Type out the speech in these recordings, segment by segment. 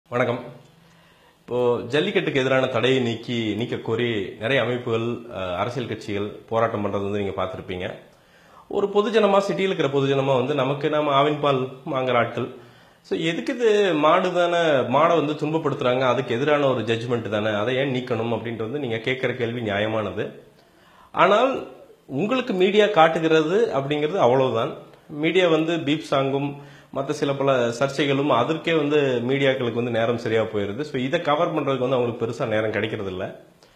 வணக்கம் இப்போ ஜல்லிக்கட்டுக்கு எதிரான தடையை நீக்கி நீக்க கோரி நிறைய அமைப்புகள் அஹ், அரசியல் கட்சிகள் போராட்டம் பண்றது வந்து நீங்க பார்த்திருப்பீங்க ஒரு பொதுஜனமா சிட்டியில் இருக்கிற பொதுஜனமா வந்து நமக்கு நாம ஆவின் பால் வாங்குற ஆட்கள் ஸோ எதுக்கு இது மாடு தானே மாடை வந்து துன்பப்படுத்துறாங்க அதுக்கு எதிரான ஒரு ஜட்ஜ்மெண்ட் தானே அதை ஏன் நீக்கணும் அப்படின்ட்டு வந்து நீங்க கேட்கிற கேள்வி நியாயமானது ஆனால் உங்களுக்கு மீடியா காட்டுகிறது அப்படிங்கிறது அவ்வளவுதான் மீடியா வந்து பீப் சாங்கும் மற்ற சில பல சர்ச்சைகளும் அதற்கே வந்து மீடியாக்களுக்கு வந்து நேரம் சரியா போயிருது ஸோ இதை கவர் பண்றதுக்கு வந்து அவங்களுக்கு பெருசா நேரம் கிடைக்கிறது இல்ல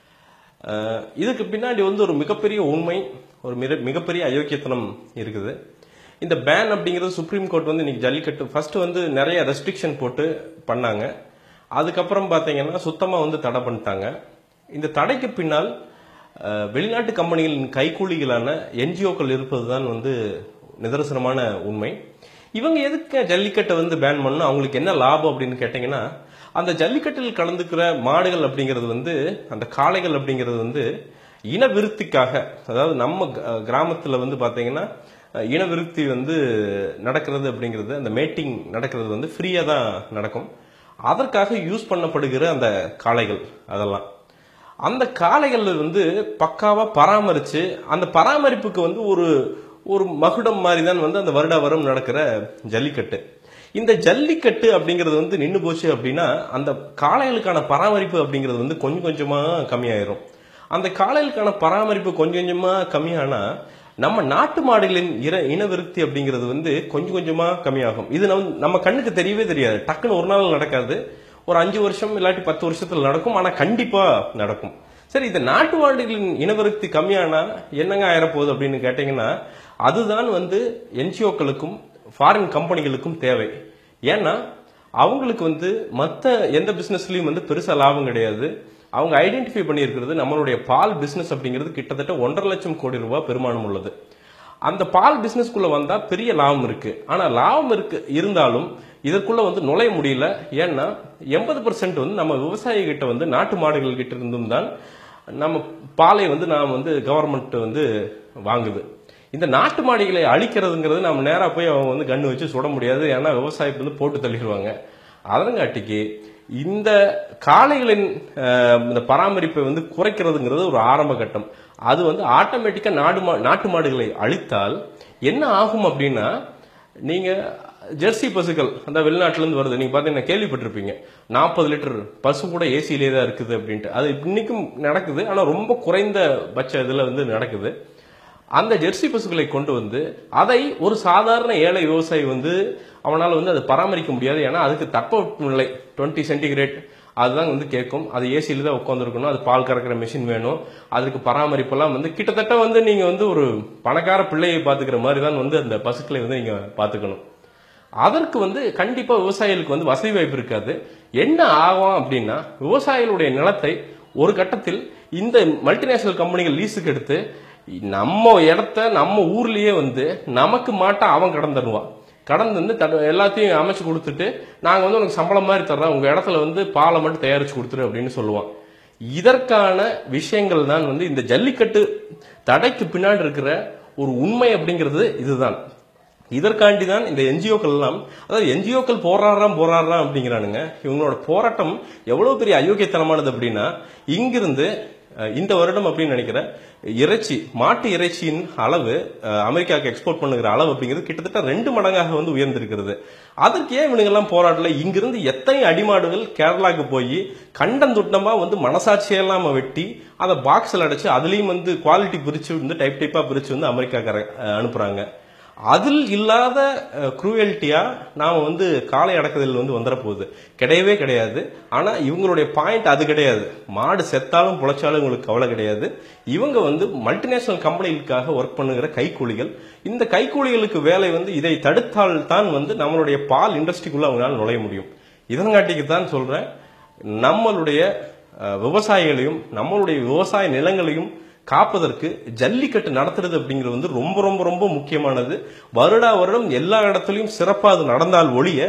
அஹ் இதுக்கு பின்னாடி வந்து ஒரு மிகப்பெரிய உண்மை ஒரு மிக- மிகப்பெரிய அயோக்கியத்தனம் இருக்குது இந்த பேன் அப்படிங்கிறது சுப்ரீம் கோர்ட் வந்து இன்னைக்கு ஜல்லிக்கட்டு ஃபர்ஸ்ட் வந்து நிறைய ரெஸ்ட்ரிக்ஷன் போட்டு பண்ணாங்க அதுக்கப்புறம் பாத்தீங்கன்னா சுத்தமா வந்து தடை பண்ணிட்டாங்க இந்த தடைக்கு பின்னால் அஹ், வெளிநாட்டு கம்பெனிகளின் கைக்கூலிகளான என்ஜிஓக்கள் இருப்பதுதான் வந்து நிதர்சனமான உண்மை இவங்க எதுக்கு ஜல்லிக்கட்டை வந்து பேன் பண்ணணும் அவங்களுக்கு என்ன லாபம் அப்படின்னு கேட்டீங்கன்னா அந்த ஜல்லிக்கட்டில் கலந்துக்கிற மாடுகள் அப்படிங்கிறது வந்து அந்த காளைகள் அப்படிங்கிறது வந்து இனவிருத்திக்காக அதாவது நம்ம க- கிராமத்துல வந்து பாத்தீங்கன்னா அஹ், இனவிருத்தி வந்து நடக்கிறது அப்படிங்கிறது அந்த மேட்டிங் நடக்கிறது வந்து ஃப்ரீயா தான் நடக்கும் அதற்காக யூஸ் பண்ணப்படுகிற அந்த காளைகள் அதெல்லாம் அந்த காளைகள் வந்து பக்காவா பராமரிச்சு அந்த பராமரிப்புக்கு வந்து ஒரு ஒரு மகுடம் மாதிரி தான் வந்து அந்த வருடா வரும் நடக்கிற ஜல்லிக்கட்டு இந்த ஜல்லிக்கட்டு அப்படிங்கிறது வந்து நின்னு போச்சு அப்படின்னா அந்த காளைகளுக்கான பராமரிப்பு அப்படிங்கிறது வந்து கொஞ்சம் கொஞ்சமா கம்மியாயிரும் அந்த காளைகளுக்கான பராமரிப்பு கொஞ்சம் கொஞ்சமா கம்மியானா நம்ம நாட்டு மாடுகளின் இர இனவிருத்தி அப்படிங்கிறது வந்து கொஞ்சம் கொஞ்சமா கம்மியாகும் இது நம்ம நம்ம கண்ணுக்கு தெரியவே தெரியாது டக்குன்னு ஒரு நாள் நடக்காது ஒரு அஞ்சு வருஷம் இல்லாட்டி பத்து வருஷத்துல நடக்கும் ஆனா கண்டிப்பா நடக்கும் சரி இந்த நாட்டு மாடுகளின் இனவிருத்தி கம்மியானா என்னங்க ஆயிரப்போகுது அப்படின்னு கேட்டீங்கன்னா அதுதான் வந்து என்ஜிஓக்களுக்கும் ஃபாரின் கம்பெனிகளுக்கும் தேவை ஏன்னா அவங்களுக்கு வந்து மற்ற எந்த பிசினஸ்லயும் வந்து பெருசா லாபம் கிடையாது அவங்க ஐடென்டிஃபை பண்ணியிருக்கிறது நம்மளுடைய பால் பிசினஸ் அப்படிங்கிறது கிட்டத்தட்ட ஒன்றரை லட்சம் கோடி ரூபாய் பெருமானம் உள்ளது அந்த பால் பிசினஸ்க்குள்ள வந்தா பெரிய லாபம் இருக்கு ஆனா லாபம் இருக்கு இருந்தாலும் இதற்குள்ள வந்து நுழைய முடியல ஏன்னா எண்பது வந்து நம்ம விவசாயி கிட்ட வந்து நாட்டு மாடுகள் கிட்ட இருந்தும் தான் நம்ம பாலை வந்து நாம் வந்து கவர்மெண்ட் வந்து வாங்குது இந்த நாட்டு மாடுகளை அழிக்கிறதுங்கிறது நம்ம நேரா போய் அவங்க வந்து கண்ணு வச்சு சுட முடியாது ஏன்னா விவசாயத்தை வந்து போட்டு தள்ளிடுவாங்க அதங்காட்டிக்கு இந்த காளைகளின் அஹ், இந்த பராமரிப்பை வந்து குறைக்கிறதுங்கிறது ஒரு ஆரம்ப கட்டம் அது வந்து ஆட்டோமேட்டிக்கா நாடு மா நாட்டு மாடுகளை அழித்தால் என்ன ஆகும் அப்படின்னா நீங்க ஜெர்சி பசுக்கள் அந்த வெளிநாட்டுல இருந்து வருது நீங்க பாத்தீங்கன்னா கேள்விப்பட்டிருப்பீங்க நாற்பது லிட்டர் பசு கூட ஏசியிலே தான் இருக்குது அப்படின்ட்டு அது இன்னைக்கும் நடக்குது ஆனா ரொம்ப குறைந்த பட்ச இதுல வந்து நடக்குது அந்த ஜெர்சி பசுக்களை கொண்டு வந்து அதை ஒரு சாதாரண ஏழை விவசாயி வந்து அவனால வந்து அதை பராமரிக்க முடியாது ஏன்னா அதுக்கு தட்பவெப்பநிலை டுவெண்ட்டி சென்டிகிரேட் அதுதான் வந்து கேட்கும் அது ஏசியில தான் உட்காந்துருக்கணும் அது பால் கறக்கிற மிஷின் வேணும் அதுக்கு பராமரிப்பெல்லாம் வந்து கிட்டத்தட்ட வந்து நீங்க வந்து ஒரு பணக்கார பிள்ளையை பாத்துக்கிற மாதிரி தான் வந்து அந்த பசுக்களை வந்து நீங்க பாத்துக்கணும் அதற்கு வந்து கண்டிப்பா விவசாயிகளுக்கு வந்து வசதி வாய்ப்பு இருக்காது என்ன ஆகும் அப்படின்னா விவசாயிகளுடைய நிலத்தை ஒரு கட்டத்தில் இந்த மல்டிநேஷனல் கம்பெனிகள் லீஸுக்கு எடுத்து நம்ம இடத்த நம்ம ஊர்லயே வந்து நமக்கு மாட்டா அவன் கடன் தருவான் கடன் வந்து தடு- எல்லாத்தையும் அமைச்சு கொடுத்துட்டு நாங்க வந்து உனக்கு சம்பளம் மாதிரி தர்றோம் உங்க இடத்துல வந்து பாலை மட்டும் தயாரிச்சு கொடுத்துரு அப்படின்னு சொல்லுவான் இதற்கான விஷயங்கள் தான் வந்து இந்த ஜல்லிக்கட்டு தடைக்கு பின்னாடி இருக்கிற ஒரு உண்மை அப்படிங்கிறது இதுதான் இதற்காண்டி தான் இந்த என்ஜிஓக்கள் எல்லாம் அதாவது என்ஜிஓக்கள் போராடுறான் போராடுறான் அப்படிங்கிறானுங்க இவங்களோட போராட்டம் எவ்வளவு பெரிய அயோக்கியத்தனமானது அப்படின்னா இங்கிருந்து அஹ், இந்த வருடம் அப்படின்னு நினைக்கிறேன் இறைச்சி மாட்டு இறைச்சியின் அளவு அஹ், அமெரிக்காவுக்கு எக்ஸ்போர்ட் பண்ணுகிற அளவு அப்படிங்கிறது கிட்டத்தட்ட ரெண்டு மடங்காக வந்து உயர்ந்திருக்கிறது அதற்கு ஏன் இவனுங்க எல்லாம் போராடல இங்கிருந்து எத்தனை அடிமாடுகள் கேரளாக்கு போய் கண்டந்துட்டமா வந்து மனசாட்சியெல்லாம் வெட்டி அதை பாக்ஸ்ல அடைச்சு அதுலயும் வந்து குவாலிட்டி பிரிச்சு வந்து டைப் டைப்பா பிரிச்சு வந்து அமெரிக்காக்கார அஹ், அனுப்புறாங்க அதில் இல்லாத குரூவல்ட்டியா நாம வந்து காலை அடக்குதல் வந்து வந்துட போகுது கிடையவே கிடையாது ஆனா இவங்களுடைய பாயிண்ட் அது கிடையாது மாடு செத்தாலும் புழைச்சாலும் இவங்களுக்கு கவலை கிடையாது இவங்க வந்து மல்டிநேஷனல் கம்பெனிகளுக்காக ஒர்க் பண்ணுகிற கைக்கூலிகள் இந்த கைக்கூலிகளுக்கு வேலை வந்து இதை தடுத்தால் தான் வந்து நம்மளுடைய பால் இண்டஸ்ட்ரிக்குள்ள அவங்களால நுழைய முடியும் இதனங்காட்டிக்கு தான் சொல்றேன் நம்மளுடைய அஹ், விவசாயிகளையும் நம்மளுடைய விவசாய நிலங்களையும் காப்பதற்கு ஜல்லிக்கட்டு நடத்துறது அப்படிங்கிறது வந்து ரொம்ப ரொம்ப ரொம்ப முக்கியமானது வருடா வருடம் எல்லா இடத்துலயும் சிறப்பா அது நடந்தால் ஒழிய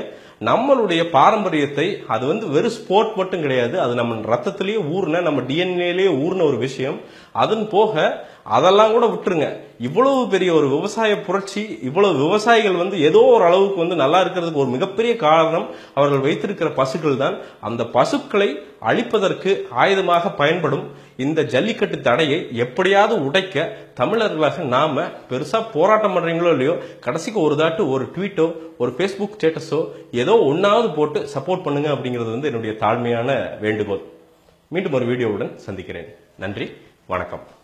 நம்மளுடைய பாரம்பரியத்தை அது வந்து வெறும் ஸ்போர்ட் மட்டும் கிடையாது அது நம்ம ரத்தத்திலேயே ஊர்ன நம்ம டிஎன்ஏலேயே ஊர்ன ஒரு விஷயம் அதன் போக அதெல்லாம் கூட விட்டுருங்க இவ்வளவு பெரிய ஒரு விவசாய புரட்சி இவ்வளவு விவசாயிகள் வந்து ஏதோ ஒரு அளவுக்கு வந்து நல்லா இருக்கிறதுக்கு ஒரு மிகப்பெரிய காரணம் அவர்கள் வைத்திருக்கிற பசுக்கள் தான் அந்த பசுக்களை அழிப்பதற்கு ஆயுதமாக பயன்படும் இந்த ஜல்லிக்கட்டு தடையை எப்படியாவது உடைக்க தமிழர்களாக நாம பெருசா போராட்டம் பண்றீங்களோ இல்லையோ கடைசிக்கு ஒரு தாட்டு ஒரு ட்வீட்டோ ஒரு ஃபேஸ்புக் ஸ்டேட்டஸோ ஏதோ ஒன்னாவது போட்டு சப்போர்ட் பண்ணுங்க அப்படிங்கிறது வந்து என்னுடைய தாழ்மையான வேண்டுகோள் மீண்டும் ஒரு வீடியோவுடன் சந்திக்கிறேன் நன்றி வணக்கம்